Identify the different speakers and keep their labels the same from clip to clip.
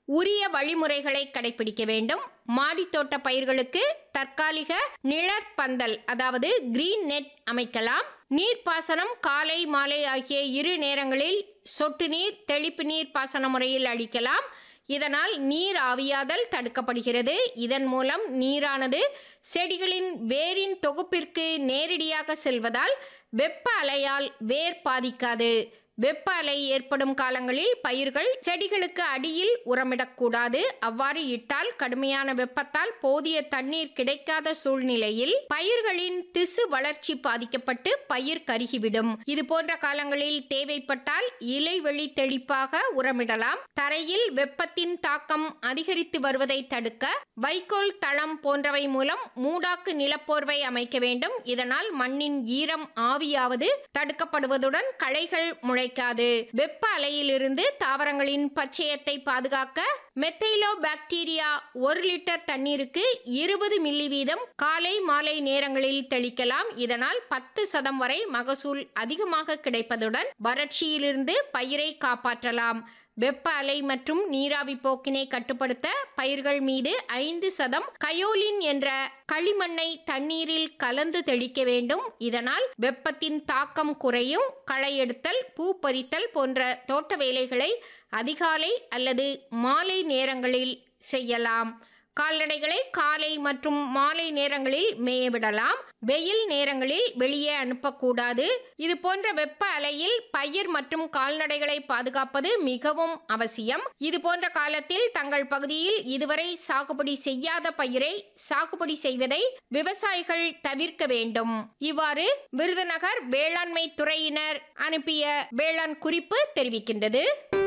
Speaker 1: உரிய வழிமுறைகளை கடைபிடிக்க வேண்டும் மாடித்தோட்ட பயிர்களுக்கு தற்காலிக நிழற்பந்தல் அதாவது கிரீன் நெட் அமைக்கலாம் நீர்ப்பாசனம் காலை மாலை ஆகிய இரு நேரங்களில் சொட்டு நீர் தெளிப்பு நீர் பாசன முறையில் அளிக்கலாம் இதனால் நீர் ஆவியாதல் தடுக்கப்படுகிறது இதன் மூலம் நீரானது செடிகளின் வேரின் தொகுப்பிற்கு நேரடியாக செல்வதால் வெப்ப அலையால் வேர் பாதிக்காது வெப்ப அலை ஏற்படும் காலங்களில் பயிர்கள் செடிகளுக்கு அடியில் உரமிடக்கூடாது அவ்வாறு இட்டால் கடுமையான வெப்பத்தால் போதிய தண்ணீர் கிடைக்காத சூழ்நிலையில் பயிர்களின் திசு வளர்ச்சி பாதிக்கப்பட்டு பயிர் கருகிவிடும் இது போன்ற காலங்களில் தேவைப்பட்டால் இலைவெளி தெளிப்பாக உரமிடலாம் தரையில் வெப்பத்தின் தாக்கம் அதிகரித்து வருவதை தடுக்க வைக்கோல் தளம் போன்றவை மூலம் மூடாக்கு நிலப்போர்வை அமைக்க வேண்டும் இதனால் மண்ணின் ஈரம் ஆவியாவது தடுக்கப்படுவதுடன் களைகள் முளைக்காது வெப்ப அலையிலிருந்து தாவரங்களின் பச்சையத்தை பாதுகாக்க மெத்தைலோ பாக்டீரியா ஒரு லிட்டர் தண்ணீருக்கு இருபது மில்லி வீதம் காலை மாலை நேரங்களில் தெளிக்கலாம் இதனால் பத்து சதம் வரை மகசூல் அதிகமாக கிடைப்பதுடன் வறட்சியிலிருந்து பயிரை காப்பாற்றலாம் வெப்ப அலை மற்றும் நீராவி போக்கினை கட்டுப்படுத்த பயிர்கள் மீது ஐந்து சதம் கயோலின் என்ற களிமண்ணை தண்ணீரில் கலந்து தெளிக்க வேண்டும் இதனால் வெப்பத்தின் தாக்கம் குறையும் களை எடுத்தல் பூ பறித்தல் போன்ற தோட்ட வேலைகளை அதிகாலை அல்லது மாலை நேரங்களில் செய்யலாம் கால்நடைகளை காலை மற்றும் மாலை நேரங்களில் மேயவிடலாம் வெயில் நேரங்களில் வெளியே அனுப்பக்கூடாது இது போன்ற வெப்ப அலையில் பயிர் மற்றும் கால்நடைகளை பாதுகாப்பது மிகவும் அவசியம் இது போன்ற காலத்தில் தங்கள் பகுதியில் இதுவரை சாகுபடி செய்யாத பயிரை சாகுபடி செய்வதை விவசாயிகள் தவிர்க்க வேண்டும் இவ்வாறு விருதுநகர் வேளாண்மை துறையினர் அனுப்பிய வேளாண் குறிப்பு தெரிவிக்கின்றது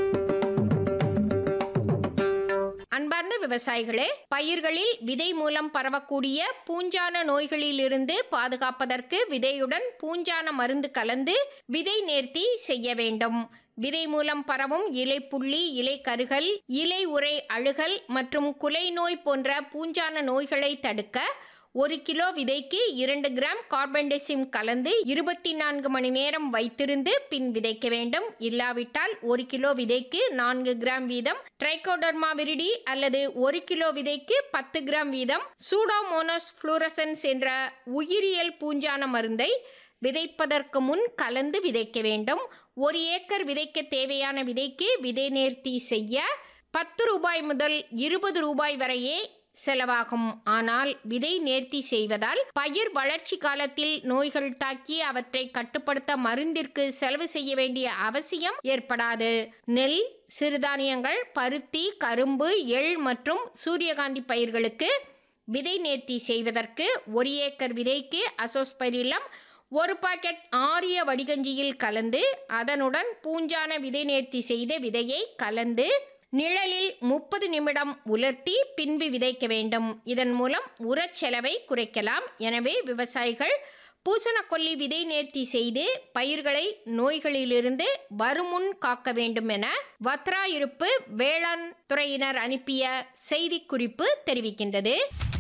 Speaker 1: அன்பார்ந்த விவசாயிகளே பயிர்களில் விதை மூலம் பரவக்கூடிய பூஞ்சான நோய்களிலிருந்து பாதுகாப்பதற்கு விதையுடன் பூஞ்சான மருந்து கலந்து விதை நேர்த்தி செய்ய வேண்டும் விதை மூலம் பரவும் இலை புள்ளி இலை கருகல் இலை உரை அழுகல் மற்றும் குலை நோய் போன்ற பூஞ்சான நோய்களை தடுக்க ஒரு கிலோ விதைக்கு இரண்டு கிராம் கார்பன்டெசிம் கலந்து இருபத்தி நான்கு மணி நேரம் வைத்திருந்து பின் விதைக்க வேண்டும் இல்லாவிட்டால் ஒரு கிலோ விதைக்கு நான்கு கிராம் வீதம் ட்ரைகோடர்மா விரிடி அல்லது ஒரு கிலோ விதைக்கு பத்து கிராம் வீதம் சூடோமோனஸ் ஃப்ளூரசன்ஸ் என்ற உயிரியல் பூஞ்சான மருந்தை விதைப்பதற்கு முன் கலந்து விதைக்க வேண்டும் ஒரு ஏக்கர் விதைக்க தேவையான விதைக்கு விதை நேர்த்தி செய்ய பத்து ரூபாய் முதல் இருபது ரூபாய் வரையே செலவாகும் ஆனால் விதை நேர்த்தி செய்வதால் பயிர் வளர்ச்சி காலத்தில் நோய்கள் தாக்கி அவற்றை கட்டுப்படுத்த மருந்திற்கு செலவு செய்ய வேண்டிய அவசியம் ஏற்படாது நெல் சிறுதானியங்கள் பருத்தி கரும்பு எள் மற்றும் சூரியகாந்தி பயிர்களுக்கு விதை நேர்த்தி செய்வதற்கு ஒரு ஏக்கர் விதைக்கு அசோஸ்பரிலம் ஒரு பாக்கெட் ஆரிய வடிகஞ்சியில் கலந்து அதனுடன் பூஞ்சான விதை நேர்த்தி செய்த விதையை கலந்து நிழலில் முப்பது நிமிடம் உலர்த்தி பின்பு விதைக்க வேண்டும் இதன் மூலம் உரச் செலவை குறைக்கலாம் எனவே விவசாயிகள் பூசணக்கொல்லி விதை நேர்த்தி செய்து பயிர்களை நோய்களிலிருந்து வருமுன் காக்க வேண்டும் என வத்ரா இருப்பு வேளாண் துறையினர் அனுப்பிய செய்திக்குறிப்பு தெரிவிக்கின்றது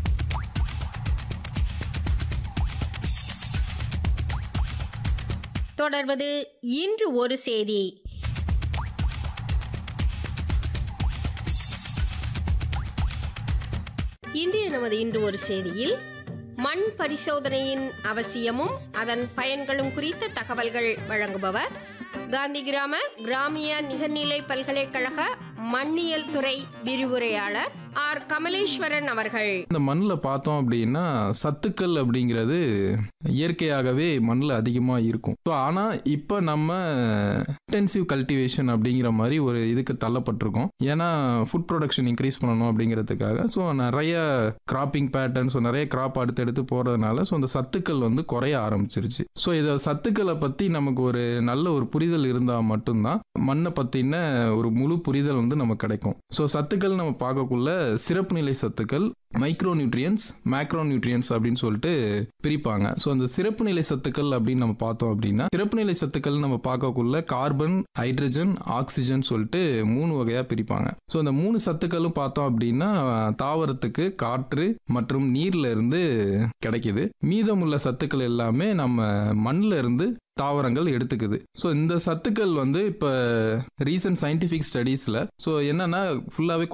Speaker 1: தொடர்வது இன்று ஒரு செய்தி இன்றைய நமது இன்று ஒரு செய்தியில் மண் பரிசோதனையின் அவசியமும் அதன் பயன்களும் குறித்த தகவல்கள் வழங்குபவர் காந்தி கிராம கிராமிய நிகர்நிலை பல்கலைக்கழக மண்ணியல் துறை விரிவுரையாளர் ஆர் கமலேஸ்வரன் அவர்கள்
Speaker 2: இந்த மண்ணில் பார்த்தோம் அப்படின்னா சத்துக்கள் அப்படிங்கிறது இயற்கையாகவே மண்ணில் அதிகமாக இருக்கும் ஸோ ஆனால் இப்போ நம்ம இன்டென்சிவ் கல்டிவேஷன் அப்படிங்கிற மாதிரி ஒரு இதுக்கு தள்ளப்பட்டிருக்கோம் ஏன்னா ஃபுட் ப்ரொடக்ஷன் இன்க்ரீஸ் பண்ணணும் அப்படிங்கிறதுக்காக ஸோ நிறைய கிராப்பிங் பேட்டர்ன் ஸோ நிறைய கிராப் அடுத்தடுத்து போகிறதுனால ஸோ அந்த சத்துக்கள் வந்து குறைய ஆரம்பிச்சிருச்சு ஸோ இதை சத்துக்களை பற்றி நமக்கு ஒரு நல்ல ஒரு புரிதல் இருந்தால் மட்டும்தான் மண்ணை பற்றின ஒரு முழு புரிதல் வந்து நமக்கு கிடைக்கும் ஸோ சத்துக்கள் நம்ம பார்க்கக்குள்ள சிறப்பு நிலை சத்துக்கள் மைக்ரோ நியூட்ரியன்ஸ் மேக்ரோ நியூட்ரியன்ஸ் அப்படின்னு சொல்லிட்டு பிரிப்பாங்க ஸோ அந்த சிறப்பு நிலை சத்துக்கள் அப்படின்னு நம்ம பார்த்தோம் அப்படின்னா சிறப்பு நிலை சத்துக்கள் நம்ம பார்க்கக்குள்ள கார்பன் ஹைட்ரஜன் ஆக்சிஜன் சொல்லிட்டு மூணு வகையாக பிரிப்பாங்க ஸோ அந்த மூணு சத்துக்களும் பார்த்தோம் அப்படின்னா தாவரத்துக்கு காற்று மற்றும் நீர்ல இருந்து கிடைக்குது மீதமுள்ள சத்துக்கள் எல்லாமே நம்ம மண்ணில் இருந்து தாவரங்கள் எடுத்துக்குது ஸோ இந்த சத்துக்கள் வந்து இப்போ ரீசன்ட் சயின்டிஃபிக் ஸ்டடீஸில் ஸோ என்னன்னா ஃபுல்லாகவே